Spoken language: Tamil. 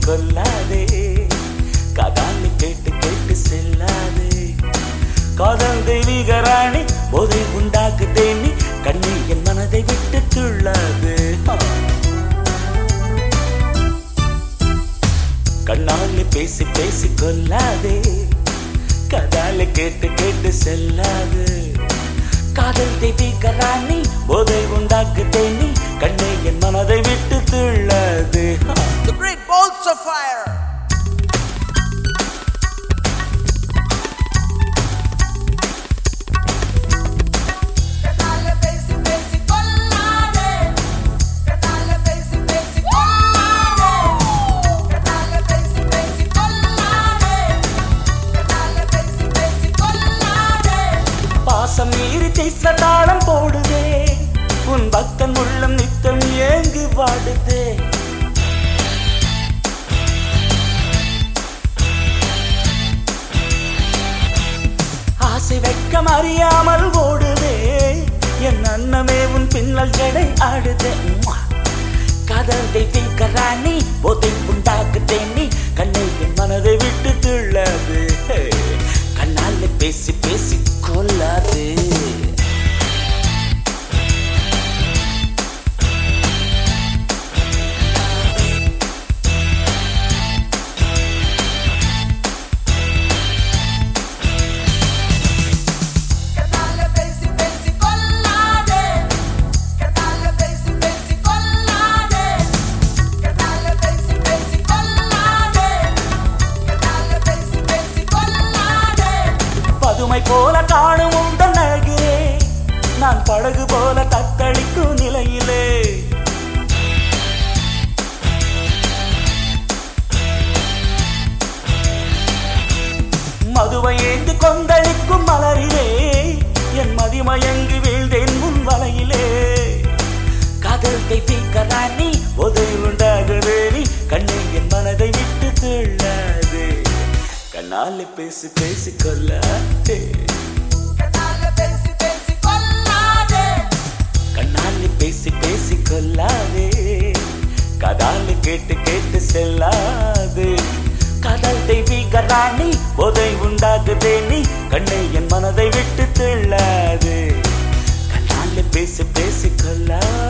கொல்லாதே கதான்னு கேட்டு கேட்டு செல்லாதே காதல் தெய்வீக ராணி போதை உண்டாக்கு தேனி கண்ணி என் மனதை விட்டு துள்ளாது கண்ணால பேசி பேசி கொல்லாதே கதால கேட்டு கேட்டு செல்லாது காதல் தெய்வீக ராணி போதை உண்டாக்கு தேனி கண்ணை என் மனதை விட்டு துள்ளாது The great bolts of fire. Canale pesi pesi collare Canale pesi pesi collare Canale pesi pesi collare Canale pesi pesi collare பாசம் மீறி திச தாளம் போடுதே உன் பக்தன் உள்ளம் நித்தம் ஏங்கு வாடுதே ஆசை வெட்கம் அறியாமல் ஓடுதே என் அன்னமே உன் பின்னல் ஜடை ஆடுதே உம்மா. காதல் தெய்வீக ராணி போதை உண்டாக்குதே நீ கண்ணை என் மனதை விட்டு துள்ளாது கண்ணால பேசி பேசி கொள்ளாது Canale pesi pesi collare Canale pesi pesi collare Canale pesi pesi collare Canale pesi pesi collare பதுமை போல காணும் உந்தன் அழகிலே நான் படகு போல தத்தளிக்கும் நிலையிலே மதுவை ஏந்தி கொந்தளிக்கும் மலரிலே என் மதிமயங்கி வீழ்ந்தேன் முன் வலையிலே காதல் தெய்வீக ராணி போதை உண்டாகுதே நீ கண்ணை என் மனதை விட்டு துள்ளாது கண்ணாலே பேசி பேசி கொள்ளாதே Canale pesi pesi collare கண்ணாலே பேசி பேசி கொள்ளாதே கதால கேட்டு கேட்டு செல்லாது காதல் தெய்வீக ராணி போதை உண்டாகுதே நீ கண்ணை என் மனதை விட்டு துள்ளாது கண்ணால பேசி பேசி கொள்ளாது